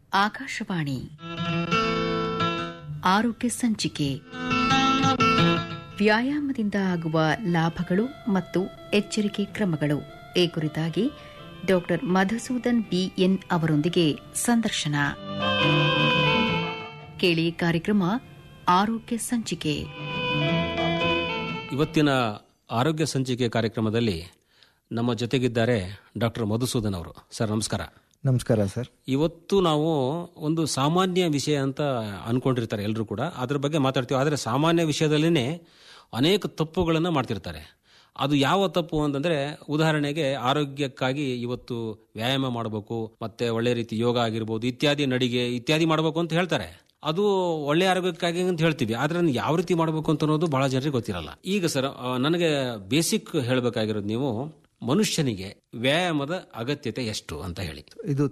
ಆಕಾಶವಾಣಿ ಆರೋಗ್ಯ ಸಂಚಿಕೆ ವ್ಯಾಯಾಮದಿಂದ ಆಗುವ ಲಾಭಗಳು ಮತ್ತು ಎಚ್ಚರಿಕೆ ಕ್ರಮಗಳು ಈ ಕುರಿತಾಗಿ ಡಾಕ್ಟರ್ ಮಧುಸೂದನ್ ಬಿಎನ್ ಅವರೊಂದಿಗೆ ಸಂದರ್ಶನ ಕೇಳಿ ಕಾರ್ಯಕ್ರಮ ಆರೋಗ್ಯ ಸಂಚಿಕೆ ಇವತ್ತಿನ ಆರೋಗ್ಯ ಸಂಚಿಕೆ ಕಾರ್ಯಕ್ರಮದಲ್ಲಿ ನಮ್ಮ ಜೊತೆಗಿದ್ದಾರೆ ಡಾಕ್ಟರ್ ಮಧುಸೂದನ್ ಅವರು ಸರ್ ನಮಸ್ಕಾರ ನಮಸ್ಕಾರ ಸರ್ ಇವತ್ತು ನಾವು ಒಂದು ಸಾಮಾನ್ಯ ವಿಷಯ ಅಂತ ಅನ್ಕೊಂಡಿರ್ತಾರೆ ಎಲ್ಲರೂ ಕೂಡ ಅದ್ರ ಬಗ್ಗೆ ಮಾತಾಡ್ತೀವಿ ಆದರೆ ಸಾಮಾನ್ಯ ವಿಷಯದಲ್ಲಿನೇ ಅನೇಕ ತಪ್ಪುಗಳನ್ನು ಮಾಡ್ತಿರ್ತಾರೆ ಅದು ಯಾವ ತಪ್ಪು ಅಂತಂದ್ರೆ ಉದಾಹರಣೆಗೆ ಆರೋಗ್ಯಕ್ಕಾಗಿ ಇವತ್ತು ವ್ಯಾಯಾಮ ಮಾಡಬೇಕು ಮತ್ತೆ ಒಳ್ಳೆ ರೀತಿ ಯೋಗ ಆಗಿರ್ಬೋದು ಇತ್ಯಾದಿ ನಡಿಗೆ ಇತ್ಯಾದಿ ಮಾಡಬೇಕು ಅಂತ ಹೇಳ್ತಾರೆ ಅದು ಒಳ್ಳೆ ಆರೋಗ್ಯಕ್ಕಾಗಿ ಅಂತ ಹೇಳ್ತೀವಿ ಆದ್ರೆ ಅದನ್ನ ಯಾವ ರೀತಿ ಮಾಡಬೇಕು ಅಂತ ಅನ್ನೋದು ಬಹಳ ಜನರಿಗೆ ಗೊತ್ತಿರಲ್ಲ ಈಗ ಸರ್ ಆ, ನನಗೆ ಬೇಸಿಕ್ ಹೇಳಬೇಕಾಗಿರೋದು ನೀವು ಮನುಷ್ಯನಿಗೆ ವ್ಯಾಯಾಮದ ಅಗತ್ಯತೆ ಎಷ್ಟು ಅಂತ ಹೇಳಿ ಇದು